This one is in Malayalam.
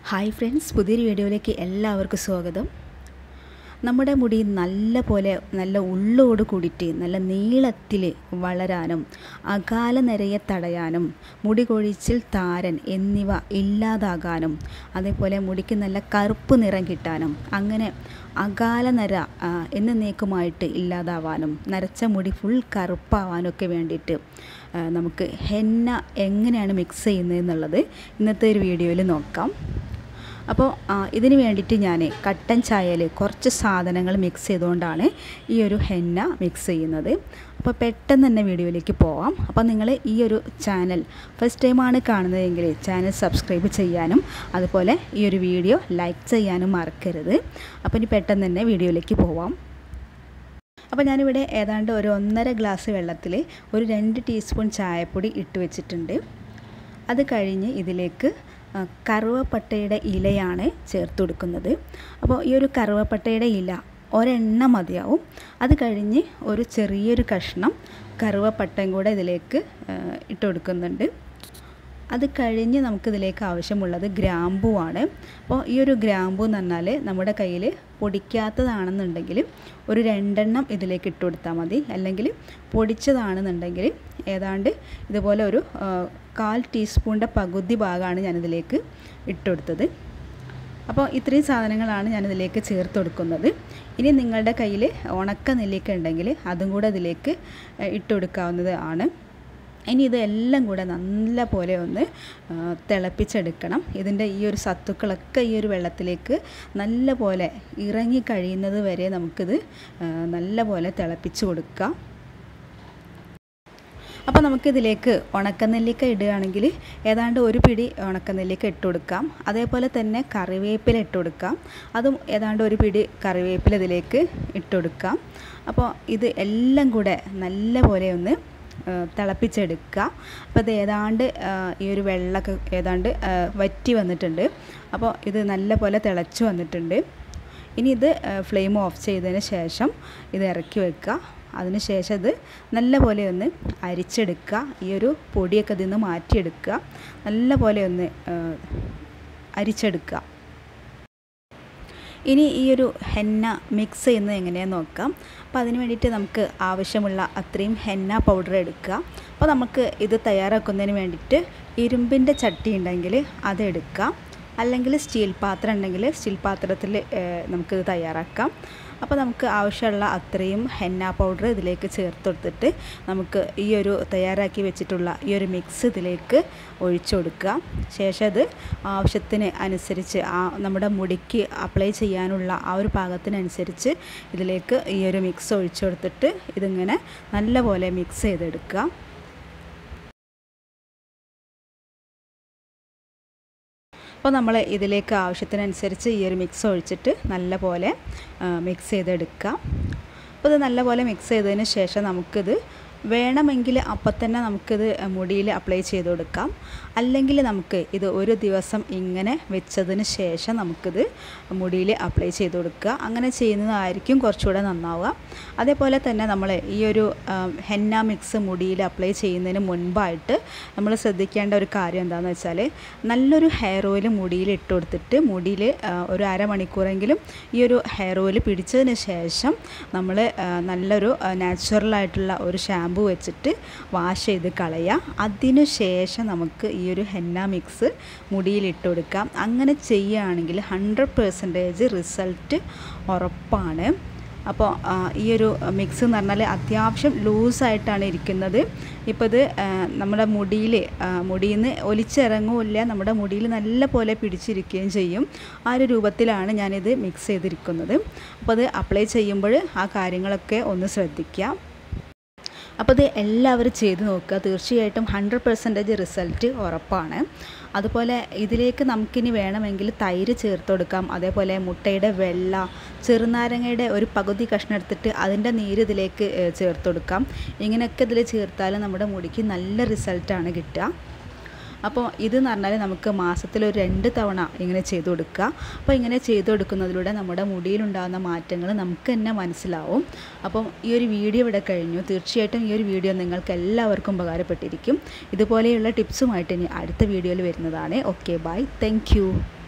ഹായ് ഫ്രണ്ട്സ് പുതിയൊരു വീഡിയോയിലേക്ക് എല്ലാവർക്കും സ്വാഗതം നമ്മുടെ മുടി നല്ല പോലെ നല്ല ഉള്ളോട് കൂടിയിട്ട് നല്ല നീളത്തിൽ വളരാനും അകാല നിരയെ തടയാനും മുടി കൊഴിച്ചിൽ താരൻ എന്നിവ ഇല്ലാതാകാനും അതേപോലെ മുടിക്ക് നല്ല കറുപ്പ് നിറം കിട്ടാനും അങ്ങനെ അകാല നര എന്നേക്കുമായിട്ട് ഇല്ലാതാവാനും നരച്ച മുടി ഫുൾ കറുപ്പാവാനൊക്കെ വേണ്ടിയിട്ട് ആ, നമുക്ക് ഹെന്ന എങ്ങനെയാണ് മിക്സ് ചെയ്യുന്നത് എന്നുള്ളത് ഇന്നത്തെ ഒരു വീഡിയോയിൽ നോക്കാം അപ്പോൾ ആ, ഇതിന് വേണ്ടിയിട്ട് ഞാൻ കട്ടൻ ചായയിൽ കുറച്ച് സാധനങ്ങൾ മിക്സ് ചെയ്തുകൊണ്ടാണ് ഈ ഒരു ഹെന്ന മിക്സ് ചെയ്യുന്നത് അപ്പോൾ പെട്ടെന്ന് തന്നെ വീഡിയോയിലേക്ക് പോവാം അപ്പോൾ നിങ്ങൾ ഈ ഒരു ചാനൽ ഫസ്റ്റ് ടൈമാണ് കാണുന്നതെങ്കിൽ ചാനൽ സബ്സ്ക്രൈബ് ചെയ്യാനും അതുപോലെ ഈ ഒരു വീഡിയോ ലൈക്ക് ചെയ്യാനും മറക്കരുത് അപ്പോൾ ഇനി പെട്ടെന്ന് തന്നെ വീഡിയോയിലേക്ക് പോവാം അപ്പോൾ ഞാനിവിടെ ഏതാണ്ട് ഒരു ഒന്നര ഗ്ലാസ് വെള്ളത്തിൽ ഒരു രണ്ട് ടീസ്പൂൺ ചായപ്പൊടി ഇട്ട് വെച്ചിട്ടുണ്ട് അത് കഴിഞ്ഞ് ഇതിലേക്ക് ആ, കറുവപ്പട്ടയുടെ ഇലയാണ് ചേർത്ത് കൊടുക്കുന്നത് അപ്പോൾ ഈ ഒരു കറുവപ്പട്ടയുടെ ഇല ഒരെണ്ണം മതിയാവും അത് കഴിഞ്ഞ് ഒരു ചെറിയൊരു കഷ്ണം കറുവപ്പട്ടയും കൂടെ ഇതിലേക്ക് ആ, ഇട്ട് കൊടുക്കുന്നുണ്ട് അത് കഴിഞ്ഞ് നമുക്കിതിലേക്ക് ആവശ്യമുള്ളത് ഗ്രാമ്പുവാണ് അപ്പോൾ ഈ ഒരു ഗ്രാമ്പു എന്ന് പറഞ്ഞാൽ നമ്മുടെ കയ്യിൽ പൊടിക്കാത്തതാണെന്നുണ്ടെങ്കിൽ ഒരു രണ്ടെണ്ണം ഇതിലേക്ക് ഇട്ട് കൊടുത്താൽ മതി അല്ലെങ്കിൽ പൊടിച്ചതാണെന്നുണ്ടെങ്കിൽ ഏതാണ്ട് ഇതുപോലെ ഒരു ആ, കാൽ ടീസ്പൂണിൻ്റെ പകുതി ഭാഗമാണ് ഞാനിതിലേക്ക് ഇട്ട് കൊടുത്തത് അപ്പോൾ ഇത്രയും സാധനങ്ങളാണ് ഞാനിതിലേക്ക് ചേർത്ത് കൊടുക്കുന്നത് ഇനി നിങ്ങളുടെ കയ്യിൽ ഉണക്ക നെല്ലിക്ക ഉണ്ടെങ്കിൽ അതും കൂടെ ഇതിലേക്ക് ഇട്ട് കൊടുക്കാവുന്നത് ആണ് ഇനി ഇതെല്ലാം കൂടെ നല്ല പോലെ ഒന്ന് ആ, തിളപ്പിച്ചെടുക്കണം ഇതിൻ്റെ ഈ ഒരു സത്തുക്കളൊക്കെ ഈ ഒരു വെള്ളത്തിലേക്ക് നല്ല പോലെ ഇറങ്ങി കഴിയുന്നത് വരെ നമുക്കിത് ആ, നല്ല പോലെ തിളപ്പിച്ച് കൊടുക്കാം അപ്പോൾ നമുക്കിതിലേക്ക് ഉണക്കനെല്ലിക്ക ഇടുകയാണെങ്കിൽ ഏതാണ്ട് ഒരു പിടി ഉണക്കനെല്ലിക്ക ഇട്ട് കൊടുക്കാം അതേപോലെ തന്നെ കറിവേപ്പില ഇട്ട് കൊടുക്കാം അതും ഏതാണ്ട് ഒരു പിടി കറിവേപ്പില ഇതിലേക്ക് ഇട്ട് കൊടുക്കാം അപ്പോൾ ഇത് എല്ലാം കൂടെ നല്ല പോലെ ഒന്ന് ആ, തിളപ്പിച്ചെടുക്കുക അപ്പോൾ ഇത് ഏതാണ്ട് ആ, ഈ ഒരു വെള്ളമൊക്കെ ഏതാണ്ട് ആ, വറ്റി വന്നിട്ടുണ്ട് അപ്പോൾ ഇത് നല്ല പോലെ തിളച്ച് വന്നിട്ടുണ്ട് ഇനി ഇത് ഫ്ലെയിം ഓഫ് ചെയ്തതിന് ശേഷം ഇത് ഇറക്കി വെക്കുക അതിന് ശേഷം ഇത് നല്ല പോലെ ഒന്ന് അരിച്ചെടുക്കുക ഈ ഒരു പൊടിയൊക്കെ ഇതിൽ നിന്ന് മാറ്റിയെടുക്കുക നല്ല പോലെ ഒന്ന് ആ, അരിച്ചെടുക്കുക ഇനി ഈ ഒരു ഹെന്ന മിക്സ് ചെയ്യുന്നത് എങ്ങനെയാണെന്ന് നോക്കാം അപ്പോൾ അതിന് വേണ്ടിയിട്ട് നമുക്ക് ആവശ്യമുള്ള അത്രയും ഹെന്ന പൗഡർ എടുക്കുക അപ്പോൾ നമുക്ക് ഇത് തയ്യാറാക്കുന്നതിന് വേണ്ടിയിട്ട് ഇരുമ്പിൻ്റെ ചട്ടി ഉണ്ടെങ്കിൽ അത് എടുക്കാം അല്ലെങ്കിൽ സ്റ്റീൽ പാത്രം ഉണ്ടെങ്കിൽ സ്റ്റീൽ പാത്രത്തിൽ ഏഹ്, നമുക്കിത് തയ്യാറാക്കാം അപ്പോൾ നമുക്ക് ആവശ്യമുള്ള അത്രയും ഹെന്ന പൗഡർ ഇതിലേക്ക് ചേർത്ത് കൊടുത്തിട്ട് നമുക്ക് ഈ ഒരു തയ്യാറാക്കി വെച്ചിട്ടുള്ള ഈ ഒരു മിക്സ് ഇതിലേക്ക് ഒഴിച്ചു കൊടുക്കുക ശേഷം അത് ആവശ്യത്തിന് അനുസരിച്ച് ആ നമ്മുടെ മുടിക്ക് അപ്ലൈ ചെയ്യാനുള്ള ആ ഒരു പാകത്തിനനുസരിച്ച് ഇതിലേക്ക് ഈ ഒരു മിക്സ് ഒഴിച്ചു കൊടുത്തിട്ട് ഇതിങ്ങനെ നല്ലപോലെ മിക്സ് ചെയ്തെടുക്കുക അപ്പോൾ നമ്മൾ ഇതിലേക്ക് ആവശ്യത്തിനനുസരിച്ച് ഈ ഒരു മിക്സ് ഒഴിച്ചിട്ട് നല്ല പോലെ മിക്സ് ചെയ്തെടുക്കുക അപ്പോൾ ഇത് നല്ലപോലെ മിക്സ് ചെയ്തതിന് ശേഷം നമുക്കിത് വേണമെങ്കിൽ അപ്പം തന്നെ നമുക്കിത് മുടിയിൽ അപ്ലൈ ചെയ്ത് കൊടുക്കാം അല്ലെങ്കിൽ നമുക്ക് ഇത് ഒരു ദിവസം ഇങ്ങനെ വെച്ചതിന് ശേഷം നമുക്കിത് മുടിയിൽ അപ്ലൈ ചെയ്ത് കൊടുക്കുക അങ്ങനെ ചെയ്യുന്നതായിരിക്കും കുറച്ചുകൂടെ നന്നാവുക അതേപോലെ തന്നെ നമ്മൾ ഈ ഒരു ആം, ഹെന്ന മിക്സ് മുടിയിൽ അപ്ലൈ ചെയ്യുന്നതിന് മുൻപായിട്ട് നമ്മൾ ശ്രദ്ധിക്കേണ്ട ഒരു കാര്യം എന്താണെന്ന് വെച്ചാൽ നല്ലൊരു ഹെയർ ഓയിൽ മുടിയിൽ ഇട്ട് കൊടുത്തിട്ട് മുടിയിൽ ആ, ഒരു അരമണിക്കൂറെങ്കിലും ഈ ഒരു ഹെയർ ഓയിൽ പിടിച്ചതിന് ശേഷം നമ്മൾ നല്ലൊരു നാച്ചുറൽ ആയിട്ടുള്ള ഒരു ഷാമ്പു വെച്ചിട്ട് വാഷ് ചെയ്ത് കളയുക അതിനു ശേഷം നമുക്ക് ഈ ഒരു ഹെന്ന മിക്സ് മുടിയിൽ ഇട്ട് കൊടുക്കാം അങ്ങനെ ചെയ്യുകയാണെങ്കിൽ ഹൺഡ്രഡ് പെർസെൻറ്റേജ് റിസൾട്ട് ഉറപ്പാണ് അപ്പോൾ ആ, ഈ ഒരു മിക്സ് എന്ന് പറഞ്ഞാൽ അത്യാവശ്യം ലൂസായിട്ടാണ് ഇരിക്കുന്നത് ഇപ്പോൾ ഇത് ആ, നമ്മുടെ മുടിയിൽ മുടിയിൽ നിന്ന് ഒലിച്ചിറങ്ങുമില്ല നമ്മുടെ മുടിയിൽ നല്ല പോലെ പിടിച്ചിരിക്കുകയും ചെയ്യും ആ ഒരു രൂപത്തിലാണ് ഞാനിത് മിക്സ് ചെയ്തിരിക്കുന്നത് അപ്പോൾ അത് അപ്ലൈ ചെയ്യുമ്പോൾ ആ കാര്യങ്ങളൊക്കെ ഒന്ന് ശ്രദ്ധിക്കുക അപ്പോൾ ഇത് എല്ലാവരും ചെയ്ത് നോക്കുക തീർച്ചയായിട്ടും ഹൺഡ്രഡ് പെർസെൻറ്റേജ് റിസൾട്ട് ഉറപ്പാണ് അതുപോലെ ഇതിലേക്ക് നമുക്കിനി വേണമെങ്കിൽ തൈര് ചേർത്ത് കൊടുക്കാം അതേപോലെ മുട്ടയുടെ വെള്ള ചെറുനാരങ്ങയുടെ ഒരു പകുതി കഷ്ണം എടുത്തിട്ട് അതിൻ്റെ നീര് ഇതിലേക്ക് ഏഹ്, ചേർത്ത് കൊടുക്കാം ഇങ്ങനെയൊക്കെ ഇതിൽ ചേർത്താൽ നമ്മുടെ മുടിക്ക് നല്ല റിസൾട്ടാണ് കിട്ടുക അപ്പോൾ ഇതെന്ന് പറഞ്ഞാൽ നമുക്ക് മാസത്തിൽ ഒരു രണ്ട് തവണ ഇങ്ങനെ ചെയ്തു കൊടുക്കുക അപ്പോൾ ഇങ്ങനെ ചെയ്തു കൊടുക്കുന്നതിലൂടെ നമ്മുടെ മുടിയിലുണ്ടാകുന്ന മാറ്റങ്ങൾ നമുക്ക് തന്നെ മനസ്സിലാവും അപ്പം ഈ ഒരു വീഡിയോ ഇവിടെ കഴിഞ്ഞു തീർച്ചയായിട്ടും ഈ ഒരു വീഡിയോ നിങ്ങൾക്ക് എല്ലാവർക്കും ഉപകാരപ്പെട്ടിരിക്കും ഇതുപോലെയുള്ള ടിപ്സുമായിട്ട് ഇനി അടുത്ത വീഡിയോയിൽ വരുന്നതാണ് ഓക്കെ ബൈ താങ്ക്